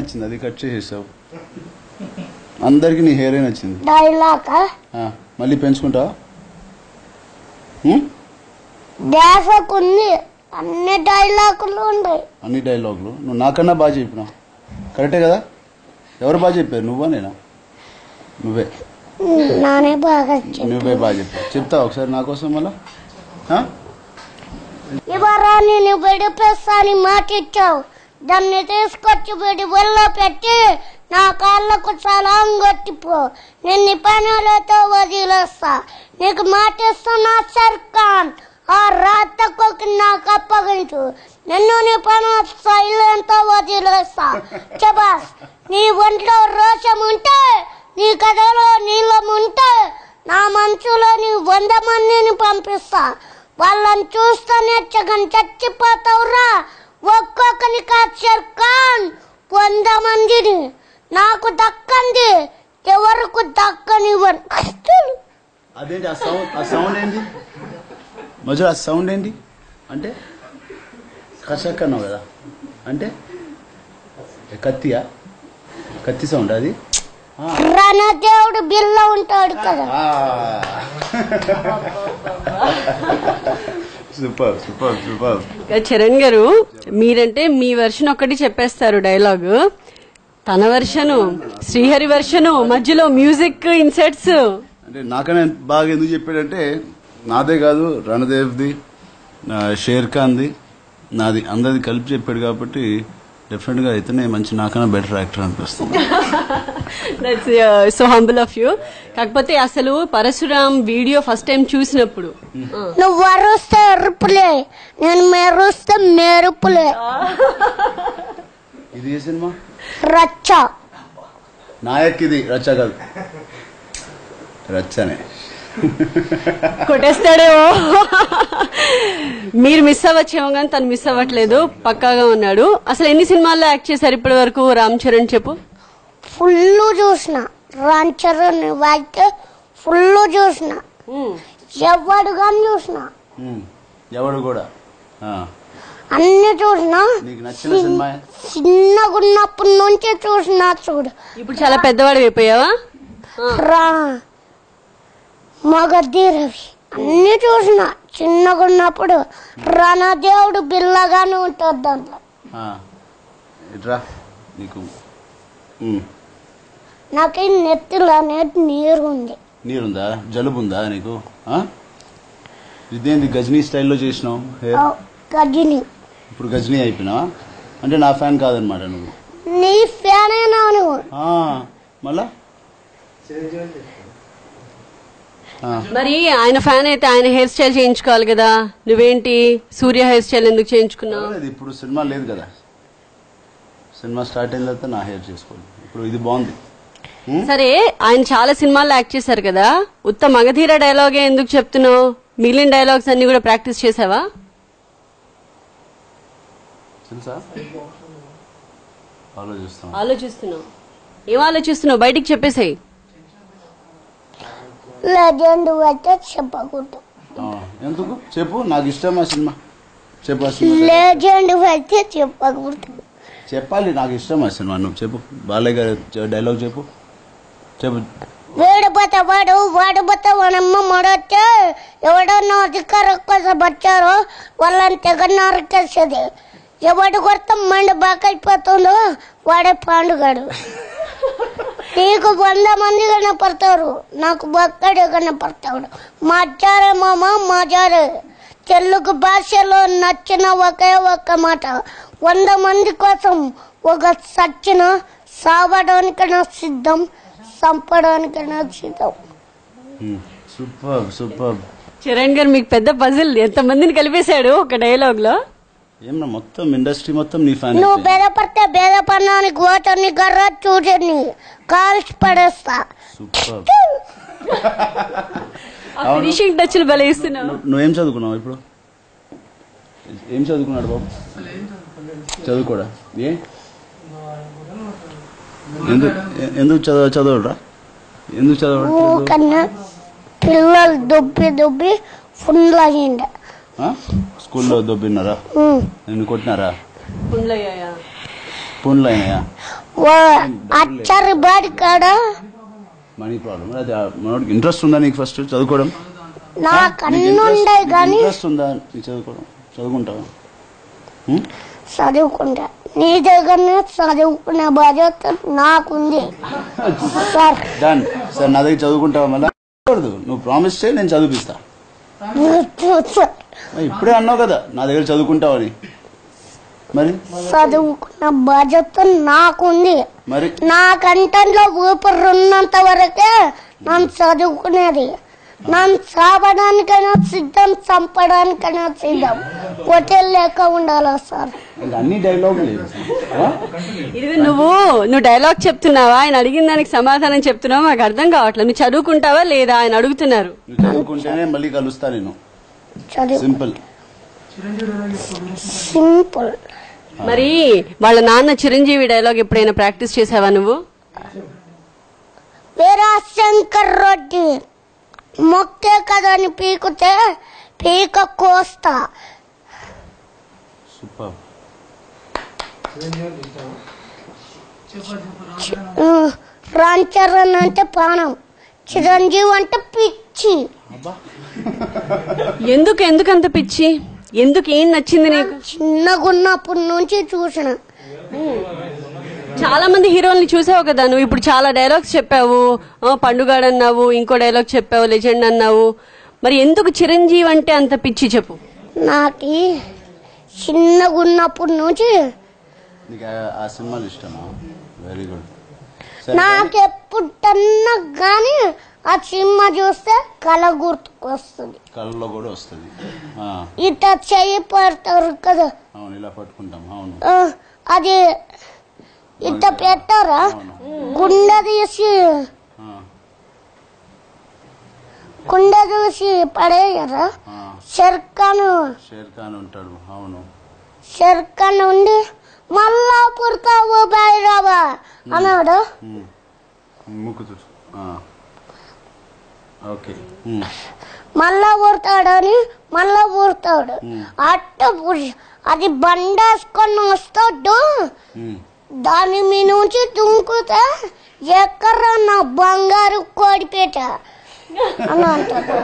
నచ్చింది అది కట్ చేసేసావు అందరికి నీ హెయిరే నచ్చింది డైలాగ్ ఆ, మళ్ళీ పెంచుకుంటావా ఉమ్? డాసకుంది అన్ని డైలాగులు ఉన్నాయి అన్ని డైలాగులు నువ్వు నాకన్నా బాగా చెప్పినావు కరెక్టే కదా ఎవరు బాగా చెప్పారు నువ్వా నేనా నువ్వే నానే బాగా చెప్పు. నువ్వే బాగా చెప్పావు చెప్తావా ఒకసారి నా కోసం మళ్ళా ఆ? ఇవాళ నేను విడిపిస్తాను మాట ఇచ్చావు దాన్ని తీసుకొచ్చి విడి వల్ల పెట్టి నా కాళ్ళకు సలాం కొట్టిపో నేను నీ పనులతో వదిలేస్తా నీకు మాట ఇస్తున్నా సర్కాన్ ఆ రాతకు నాకు అప్పగించు నిన్ను నీ పను శైలంతో వదిలేస్తా చబాస్ నీ ఒంట్లో రోషం ఉంటే నీ కథలో నీలం ఉంటే నా మనసులో నీ వంద మందిని పంపిస్తా వాళ్ళని చూస్తూనే సగం చచ్చిపోతావురా ఒక్కొక్కని కాచర్ ఖాన్ వంద మందిని నాకు దక్కంది ఎవరికి దక్కనివ్వను అదేంటి ఆ సౌండ్ ఆ సౌండ్ ఏంటి మధ్యలో ఆ సౌండ్ ఏంటి అంటే కషక్ అన్నావు కదా అంటే ఏ కత్తియా కత్తి సౌండ్ అది ఆ. రణదేవుడు బిల్ల ఉంటాడు కదా ఆ. సూపర్ సూపర్ సూపర్ ఇంకా చరణ్ గారు మీరంటే మీ వెర్షన్ ఒక్కటి చెప్పేస్తారు డైలాగ్ తన వెర్షను శ్రీహరి వెర్షను మధ్యలో మ్యూజిక్ ఇన్సెట్స్ అంటే నాకనే బాగా ఎందుకు చెప్పాడంటే నాదే కాదు రణదేవ్ది నా షేర్ ఖాన్ది నాది అందరిది కలిపి చెప్పాడు కాబట్టి డెఫినెట్గా అయితేనే మంచి నాకన్నా బెటర్ యాక్టర్ అనిపిస్తుంది that's so humble of you కాకపోతే అసలు పరశురామ్ వీడియో ఫస్ట్ టైం చూసినప్పుడు ఆ, నువ్వు అరుస్తే ఎరుపులే నేను మెరుస్తే మెరుపులే ఇది ఏ సినిమా రచ్చ నాయక్ ఇది రచ్చ కాదు రచ్చనే కొట్టేస్తాడేమో మీరు మిస్ అవ్వచ్చేమో కానీ తను మిస్ అవ్వట్లేదు పక్కాగా ఉన్నాడు అసలు ఎన్ని సినిమాల్లో యాక్ట్ చేశారు ఇప్పటి వరకు రామ్ చరణ్ చెప్పు ఫుల్ చూసిన రాంచరణ్ వాయితే ఫుల్ చూసిన ఉమ్. ఎవడు కానీ చూసిన ఉమ్, ఎవడు కూడా ఆ, అన్ని చూసిన నీకు నచ్చిన సినిమా చిన్నగా ఉన్నప్పటి నుంచి చూసిన చూడు ఇప్పుడు చాలా పెద్దవాడు అయిపోయావా రా మగధి రవి అన్ని చూసిన చిన్నగా ఉన్నప్పుడు రణదేవుడు బిల్లగానే ఉంటుంది దాంట్లో ఆ, ఇట్రా నీకు ఉమ్, నాకు ఈ నెత్తిలో అనేది నీరు ఉంది నీరుందా జలుబు ఉందా నీకు ఆ? ఇదేంది గజనీ స్టైల్లో చేసినావు హెయిర్ ఆ గజిని ఇప్పుడు గజనీ అయిపోయినావా అంటే నా ఫ్యాన్ కాదనమాట నువ్వు నీ ఫ్యాన్ అయినా నువ్వు ఆ, మళ్ళా ఆ, మరి ఆయన ఫ్యాన్ అయితే ఆయన హెయిర్ స్టైల్ చేయించుకోవాలి కదా నువ్వేంటి సూర్య హెయిర్ స్టైల్ ఎందుకు చేయించుకున్నావు పర్వాలేదు, ఇప్పుడు సినిమా లేదు కదా సినిమా స్టార్ట్ అయిన తర్వాత నా హెయిర్ చేసుకోండి ఇప్పుడు ఇది బాగుంది సరే ఆయన చాలా సినిమాల్లో యాక్ట్ చేశారు కదా ఉత్త మగధీర డైలాగే ఎందుకు చెప్తున్నావు మిగిలిన డైలాగ్స్ అన్ని కూడా ప్రాక్టీస్ చేసావా తెలుసా ఆలోచిస్తాం ఆలోచిస్తున్నావు ఏం ఆలోచిస్తున్నావు బయటికి చెప్పేసాయి లెజెండ్ అయితే చెప్పకూడదు ఆ, ఎందుకు చెప్పు నాకు ఇష్టం ఆ సినిమా చెప్పు ఆ సినిమా లెజెండ్ అయితే చెప్పకూడదు చెప్పాలి నాకు ఇష్టం ఆ సినిమా నువ్వు చెప్పు బాలయ్య గారి డైలాగ్ చెప్పు చెప్పు వేడు పోతే వాడు వాడు పోతే వాడమ్మ మడొచ్చే ఎవడన్నా అధికారం కోసం వచ్చారో వాళ్ళని తెగ నరికేసేది ఎవడు కొత్త మండి బాకైపోతుందో వాడే పాండుగాడు నీకు వంద మంది కనపడతారు నాకు ఒక్కడే కనపడతాడు మజారే మామ మజారే తెలుగు భాషలో నచ్చిన ఒకే ఒక్క మాట వంద మంది కోసం ఒక సచ్చిన సావడానికైనా సిద్ధం చంపడానికైనా సిద్ధం సూపర్ సూపర్ చరణ్ గారు మీకు పెద్ద పజిల్ ఎంత మందిని కలిపేశాడు ఒక డైలాగ్ లో ఏమన్నా మొత్తం ఇండస్ట్రీ మొత్తం నీ ఫ్యాన్ నువ్వు బెదపడితే బెదపడినానికి ఓటని గర్ర చూడని కాల్చి పడేస్తా సూపర్ ఆ ఫినిషింగ్ టచ్లు భలే ఇస్తున్నావు నువ్వేం చదువుకున్నావు ఇప్పుడు ఏం చదువుకున్నాడు బాబు చదువుకోడా ఏ ఎందుకు ఎ- ఎందుకు చదవ చదవడరా ఎందుకు చదవడు ఊకన్నా పిల్లలు దుబ్బి దుబ్బి ఫుల్ అయ్యిండ స్కూల్లో దొబ్బినారా నిన్ను కొట్టినారా పుండ్లయ్యాయా ఫోన్లు అయినాయా అచ్చరి బాడి కాడ మనీ ప్రాబ్లం అది మనోడికి ఇంట్రెస్ట్ ఉందా నీకు ఫస్ట్ చదువుకోవడం నాకు అన్ని ఉండే కానీ ఇంట్రెస్ట్ ఉందా నీకు చదువుకోవడం చదువుకుంటావా ఉం? చదువుకుంటా నీ దగ్గరనే చదువుకునే బాధ్యత నాకుంది సార్ డన్ సార్ నా దగ్గర చదువుకుంటావా మళ్ళా కూడదు నువ్వు ప్రామిస్ చేయి నేను చదివిస్తా సార్ మరి ఇప్పుడే అన్నావు కదా నా దగ్గర చదువుకుంటావని మరి చదువుకున్న బాధ్యత నాకుంది మరి నా కంటంలో ఊపిరి ఉన్నంత వరకే నన్ను చదువుకునేది నన్ను చావడానికైనా సిద్ధం చంపడానికైనా సిద్ధం హోటల్ లేక ఉండాలా సార్ ఇంకా అన్ని డైలాగులు లేవు ఆ? ఇది నువ్వు నువ్వు డైలాగ్ చెప్తున్నావా ఆయన అడిగిన దానికి సమాధానం చెప్తున్నావా మాకు అర్థం కావట్లేదు నువ్వు చదువుకుంటావా లేదా ఆయన అడుగుతున్నారు నువ్వు చదువుకుంటేనే మళ్ళీ కలుస్తా నేను చదువు సింపుల్ సింపుల్ మరి వాళ్ళ నాన్న చిరంజీవి డైలాగ్ ఎప్పుడైనా ప్రాక్టీస్ చేసావా నువ్వు వీరాశంకర్ రెడ్డి మొక్కే కదని పీకుతే పీక కోస్తా సూపర్ ఉమ్, రామ్ చరణ్ అంటే ప్రాణం చిరంజీవి అంటే పిచ్చి అబ్బా ఎందుకు ఎందుకు అంత పిచ్చి ఎందుకు ఏం నచ్చింది నీకు చిన్నగున్నప్పటి నుంచి చూసిన చాలా మంది హీరోల్ని చూసావు కదా నువ్వు ఇప్పుడు చాలా డైలాగ్స్ చెప్పావు ఆ, పండుగాడు అన్నావు ఇంకో డైలాగ్ చెప్పావు లెజెండ్ అన్నావు మరి ఎందుకు చిరంజీవి అంటే అంత పిచ్చి చెప్పు నాకు చిన్నగున్నప్పటి నుంచి నీకు ఆ- ఆ సినిమాలు ఇష్టమా వెరీ గుడ్ సరే నాకెప్పుడన్నా కానీ ఆ సినిమా చూస్తే కళ గుర్తుకొస్తుంది కళ్ళలో కూడా వస్తుంది ఆ, ఇట్లా చెయ్యి పడతారు కదా అవును ఇలా పట్టుకుంటాం అవును ఆ, అది ఇట్లా పెట్టారా గుండె తీసి ఆ, గుండె తీసి పడేయరా ఆ, షర్ఖాన్ షేర్ ఖాన్ ఉంటాడు అవును షర్ఖాన్ ఉండి మళ్ళా పుడతావు బైరావా అన్నాడు ఉమ్. ముక్కు చూసు ఆ. ఓకే ఉమ్. మళ్ళా పుడతాడని మళ్ళా పుడతాడు అట్ట పుడి- అది బండేసుకొని వస్తాడు ఉమ్. దాని మీ నుంచి దుంకుతే ఎక్కడ నా బంగారు కోడిపేట అని అంటాడు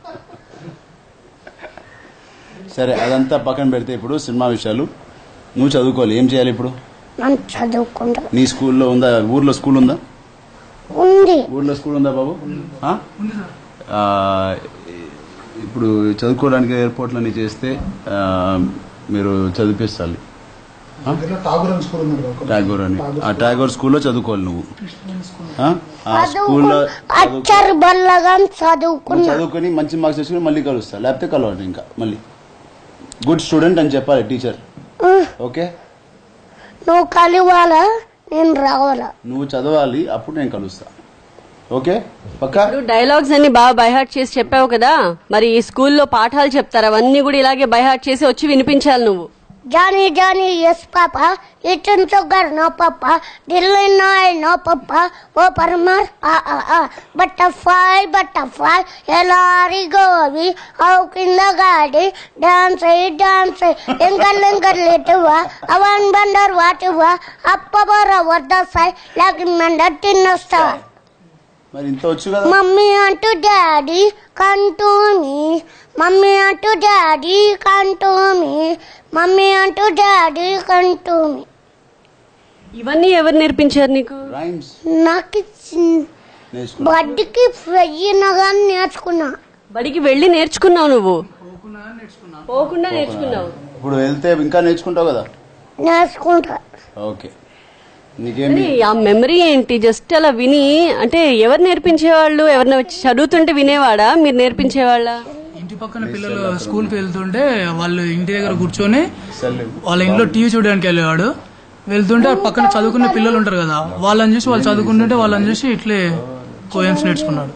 సరే అదంతా పక్కన పెడితే ఇప్పుడు సినిమా విషయాలు నువ్వు చదువుకోవాలి ఏం చేయాలి ఇప్పుడు నన్ను చదువుకుంటా నీ స్కూల్లో ఉందా ఊర్లో స్కూల్ ఉందా ఉంది ఊర్లో స్కూల్ ఉందా బాబు ఆ? ఆ, ఇప్పుడు చదువుకోవడానికి ఎయిర్పోర్ట్లన్నీ చేస్తే ఆ, మీరు చదివిస్తాలి దగ్గరలో ఠాగూరం స్కూల్ ఉంది కదా, ఒక- ట్యాగోర్ అని ఆ ట్యాగోర్ స్కూల్లో చదువుకోవాలి నువ్వు ఆ? ఆ స్కూల్లో చదువుకో- అచ్చరు బల్లగా నువ్వు చదువుకున్నా చదువుకొని మంచి మార్క్స్ తెచ్చుకుని మళ్ళీ కలుస్తా లేకపోతే కలవండి ఇంకా మళ్ళీ గుడ్ స్టూడెంట్ అని చెప్పాలి టీచర్ ఉహ్, ఓకే నువ్వు కలివాలా నేను రావాలా నువ్వు చదవాలి అప్పుడు నేను కలుస్తా ఓకే పక్క ఇప్పుడు డైలాగ్స్ అన్ని బాగా బైహార్ట్ చేసి చెప్పావు కదా మరి ఈ స్కూల్లో పాఠాలు చెప్తారు అవన్నీ కూడా ఇలాగే బైహార్ట్ చేసి వచ్చి వినిపించాలి నువ్వు Johnny Johnny yes papa eaten sugar no papa ఢిల్లీ నాయ్ నో పాప ఓ పరమర్ ఆ ఆ ఆ బటర్ఫ్లై బటర్ఫ్లై ఎలారి గోవి ఔ కింద గాడి డాన్స్ డాన్స్ ఎంకల్ ఎంకల్ లేటువా అవన్ బండర్ వాటువా అప్ప బర వద్ద సై లాగిన్ మెండర్ తిన్నస్తా మరి ఇంత వచ్చు కదా మమ్మీ అంటూ డాడీ కంటూ మీ మమ్మీ అంటూ డాడీ కంటూ మీ మమ్మీ అంటూ డాడీ కంటూ మీ ఇవన్నీ ఎవరు నేర్పించారు నీకు రైమ్స్ నాకు చిన్- నేర్చుకున్నా బడ్డీకి వెయ్యినగా నేర్చుకున్నా బడికి వెళ్ళి నేర్చుకున్నావు నువ్వు పోకుండా నేర్చుకున్నావు ఇప్పుడు వెళ్తే ఇంకా నేర్చుకుంటావు కదా నేర్చుకుంటా ఓకే నీకేమి మరి ఆ మెమరీ ఏంటి జస్ట్ అలా విని అంటే ఎవరు నేర్పించేవాళ్ళు ఎవరిని వచ్చి చదువుతుంటే వినేవాడా మీరు నేర్పించేవాళ్ళ ఇంటి పక్కన పిల్లలు స్కూల్కి వెళ్తుంటే వాళ్ళు ఇంటి దగ్గర కూర్చొని సెల్ వాళ్ళ ఇంట్లో టీవీ చూడడానికి వెళ్ళేవాడు వెళ్తుంటే ఆ పక్కన చదువుకునే పిల్లలు ఉంటారు కదా వాళ్ళని చూసి వాళ్ళు చదువుకుంటుంటే వాళ్ళని చూసి ఇట్లే పోయమ్స్ నేర్చుకున్నాడు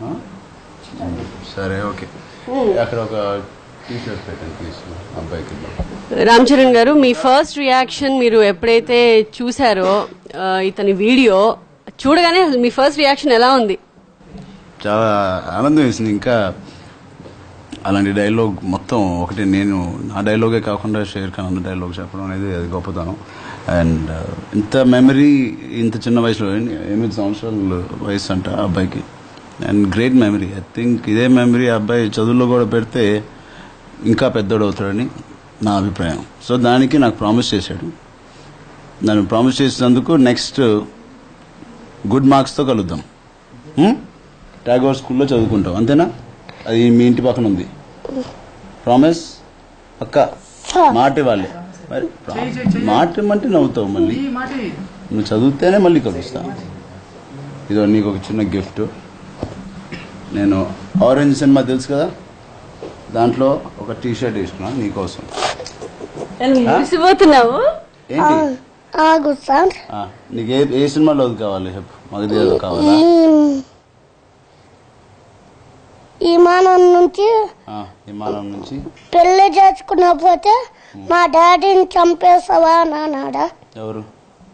సరే ఓకే అక్కడ ఒక టీ షర్ట్ పెట్టండి ప్లీజ్ అబ్బాయికి రామ్ చరణ్ గారు మీ ఫస్ట్ రియాక్షన్ మీరు ఎప్పుడైతే చూసారో ఆ, ఇతని వీడియో చూడగానే అసలు మీ ఫస్ట్ రియాక్షన్ ఎలా ఉంది చాలా ఆనందం వేసింది ఇంకా అలాంటి డైలాగ్ మొత్తం ఒకటి నేను నా డైలాగే కాకుండా షేర్ ఖాన్ అన్న డైలాగ్ చెప్పడం అనేది అది గొప్పతనం అండ్ ఇంత మెమరీ ఇంత చిన్న వయసులో ఎన్ని- ఎనిమిది సంవత్సరాల వయసు అంట ఆ అబ్బాయికి and great memory I think ఇదే మెమరీ ఆ అబ్బాయి చదువులో కూడా పెడితే ఇంకా పెద్దోడు అవుతాడని నా అభిప్రాయం సో దానికి నాకు ప్రామిస్ చేశాడు నన్ను ప్రామిస్ చేసినందుకు నెక్స్ట్ గుడ్ మార్క్స్తో కలుద్దాం హ్మ్? టాగోర్ స్కూల్లో చదువుకుంటాం అంతేనా అది మీ ఇంటి పక్కన ఉంది ప్రామిస్ అక్క మాట ఇవ్వాలి మరి ప్రా- మాట ఇమ్మంటే నవ్వుతావు మళ్ళీ ఈ మాట నువ్వు చదివితేనే మళ్ళీ కలుస్తా ఇదో నీకు ఒక చిన్న గిఫ్ట్ నేను ఆరెంజ్ సినిమా తెలుసు కదా దాంట్లో ఒక టీ షర్ట్ వేసుకున్నా నీకోసం మురిసిపోతున్నావు ఏంటి ఆగు సార్ ఆ, నీకు ఏ ఏ సినిమాలో అది కావాలి చెప్పు మగధి ఏదో కావాలా ఈ- ఈ మానం నుంచి ఆ, విమానం నుంచి పెళ్లి చేసుకున్నపోతే మా డాడీని చంపేస్తావా అని అన్నాడా ఎవరు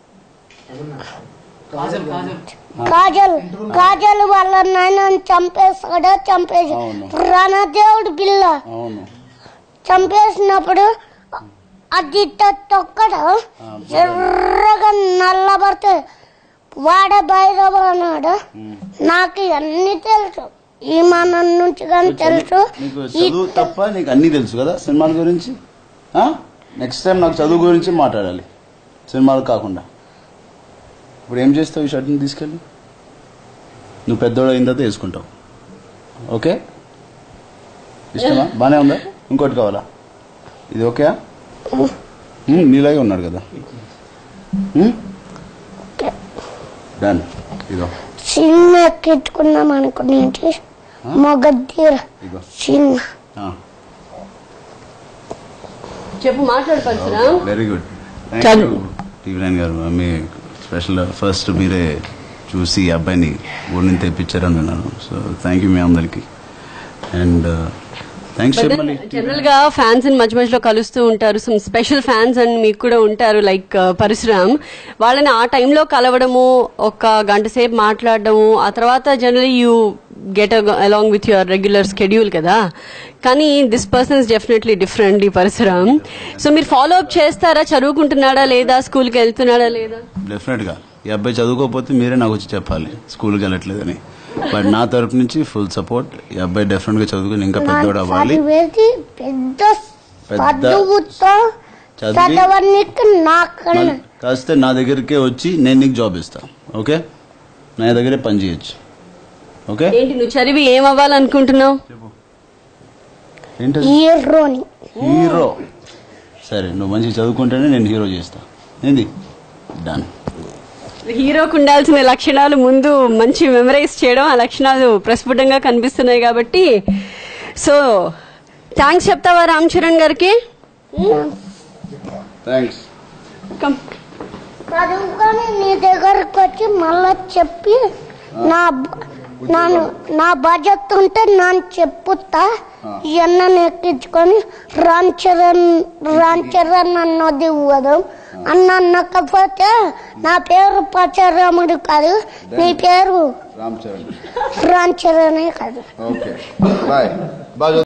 కాజల్ కాజల్ వాళ్ళ నాయనని చంపేస్తాడా చంపేసి అవును. రణదేవుడు బిల్ల అవును చంపేసినప్పుడు అది ఇట్ట తొక్కడం ఎర్రగా నల్లబడితే వాడ భైరవ అన్నాడు నాకు అన్ని తెలుసు ఈ మన నుంచి కానీ తెలుసు నీకు ఈ చదువు తప్ప నీకు అన్నీ తెలుసు కదా సినిమాల గురించి నెక్స్ట్ టైం నాకు చదువు గురించి మాట్లాడాలి సినిమాలు కాకుండా ఇప్పుడు ఏం చేస్తావు ఈ షర్ట్ని తీసుకెళ్ళి నువ్వు పెద్దోడు అయిన తర్వాత వేసుకుంటావు ఓకే ఇష్టమా బాగానే ఉందా ఇంకోటి కావాలా ఇది ఓకే నీలాగే ఉన్నాడు కదా డన్ ఇదో సినిమా ఎక్కించుకున్నాం అనుకునేది మొగద్దీర ఇదో సినిమా ఆ. చెప్పు మాట్లాడు పరశురామ్ వెరీ గుడ్ చదువు. టీవీ నైన్ గారు మీ స్పెషల్ ఫస్ట్ మీరే చూసి ఈ అబ్బాయిని ఊరి నుంచి తెప్పించారని విన్నాను సో థ్యాంక్ యూ మీ అందరికి అండ్ థ్యాంక్స్ చెప్పాలి జనరల్ గా ఫ్యాన్స్ ని మధ్య మధ్యలో కలుస్తూ ఉంటారు సమ్ స్పెషల్ ఫ్యాన్స్ అని మీకు కూడా ఉంటారు లైక్ పరశురామ్ వాళ్ళని ఆ టైంలో కలవడము ఒక గంట సేపు మాట్లాడడము ఆ తర్వాత generally you get along with your regular schedule కదా కానీ this person is definitely different ఈ పరశురామ్ సో మీరు ఫాలో అప్ చేస్తారా చదువుకుంటున్నాడా లేదా స్కూల్కి వెళ్తున్నాడా లేదా డెఫినెట్గా ఈ అబ్బాయి చదువుకోకపోతే మీరే నాకు వచ్చి చెప్పాలి స్కూల్కి వెళ్ళట్లేదని బట్ నా తరపు నుంచి ఫుల్ సపోర్ట్ ఈ అబ్బాయి డెఫినెట్గా చదువుకుని ఇంకా పెద్దోడు అవ్వాలి చదివేది పెద్ద పెద్ద చదువుతో చదివి- చదవనికి నాకన్నా మళ్ళీ కాస్తే నా దగ్గరికే వచ్చి నేను నీకు జాబ్ ఇస్తా ఓకే నా దగ్గరే పని చేయొచ్చు ఓకే ఏంటి నువ్వు చదివి ఏం అవ్వాలనుకుంటున్నావు ఏంటది హీరోని హీరో సరే నువ్వు మంచిగా చదువుకుంటేనే నేను హీరో చేస్తా ఏంది డన్ హీరోకు ఉండాల్సిన లక్షణాలు ముందు మంచి మెమరైజ్ చేయడం ఆ లక్షణాలు ప్రస్ఫుటంగా కనిపిస్తున్నాయి కాబట్టి సో థ్యాంక్స్ చెప్తావా రామ్ చరణ్ గారికి థ్యాంక్స్ కమ్ చదువుకొని నీ దగ్గరకు వచ్చి మళ్ళా చెప్పి నా బ- నాను నా బడ్జెట్ ఉంటే నేను చెప్పుతా ఇవన్నీ ఎక్కించుకొని రామ్ చరణ్ రామ్ చరణ్ అన్నది ఇవ్వదు అన్న అనకపోతే నా పేరు పచ్చరాముడు కాదు నీ పేరు రామ్ చరణ్ రామ్ చరణే కాదు ఓకే బాయ్ బాగా